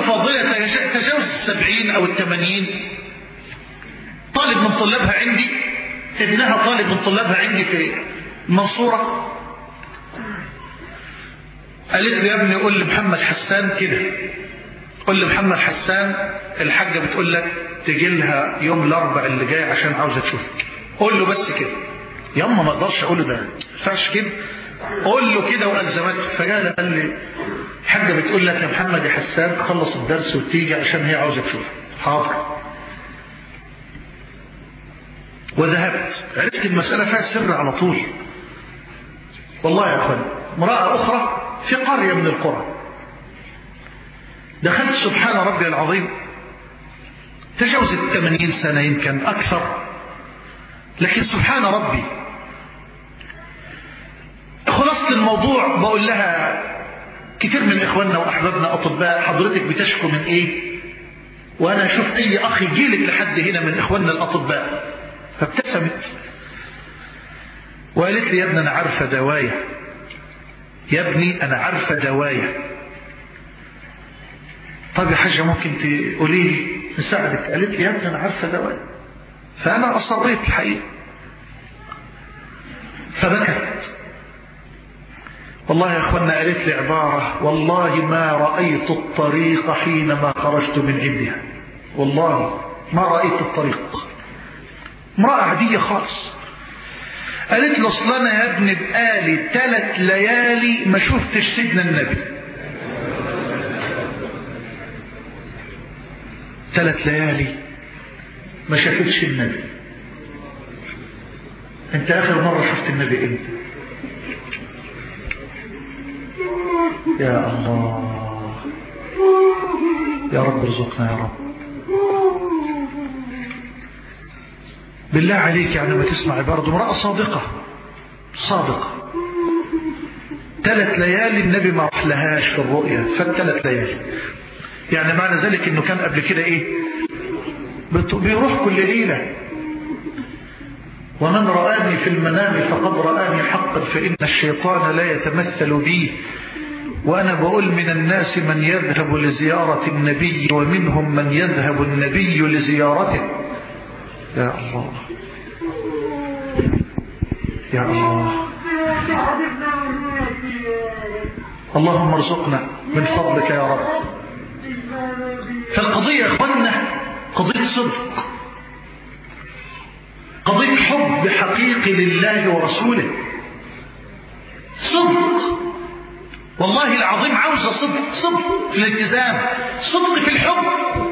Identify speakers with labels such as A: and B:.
A: الفاضلة تجاوز السبعين أو الثمانين طالب من طلابها عندي ابنها طالب من طلابها عندي في المنصورة قالت لي يا ابني قول لمحمد حسان كده قول لمحمد حسان الحاجة بتقول لك تجي لها يوم الاربع اللي جاي عشان عاوزة تشوفك قول له بس كده ياما ما اقدرش اقول له ده فاش كده قول له كده والزمته فجاء قال لي الحاجة بتقول لك يا محمد يا حسان تخلص الدرس وتيجي عشان هي عاوزة تشوفك حاضر وذهبت عرفت المسألة فيها سر على طول والله يا أخوان امرأة أخرى في قرية من القرى دخلت سبحان ربي العظيم تجاوزت 80 سنة يمكن أكثر لكن سبحان ربي خلاصة الموضوع بقول لها كتير من إخواننا وأحبابنا أطباء حضرتك بتشكو من إيه وأنا أشوف أي أخ يجيلك لحد هنا من إخواننا الأطباء فابتسمت وقالت لي يا ابني أنا عارفة دوايا يا ابني أنا عارفة دوايا طب يا حاجة ممكن تقولي لي نساعدك قالت لي يا ابني أنا عارفة دوايا فأنا أصريت الحقيقة فبكت والله يا أخوانا قالت لي عبارة والله ما رأيت الطريق حينما خرجت من عندها والله ما رأيت الطريق امرأة عادية خالص قالت له اصل انا يا ابني بقالي ثلاث ليالي ما شفتش سيدنا النبي ثلاث ليالي ما شافتش النبي انت اخر مرة شفت النبي امتى يا الله يا رب ارزقنا يا رب بالله عليك يعني ما تسمعي برضه امرأة صادقة صادقة ثلاث ليالي النبي ما راح لهاش في الرؤيا فالثلاث ليالي يعني معنى ذلك انه كان قبل كده ايه بيروح كل ليلة ومن رآني في المنام فقد رآني حقا فإن الشيطان لا يتمثل بي وأنا بقول من الناس من يذهب لزيارة النبي ومنهم من يذهب النبي لزيارته يا الله يا الله اللهم ارزقنا من فضلك يا رب فالقضية يا اخوانا قضية صدق قضية حب حقيقي لله ورسوله صدق والله العظيم عاوزة صدق صدق في الالتزام صدق في الحب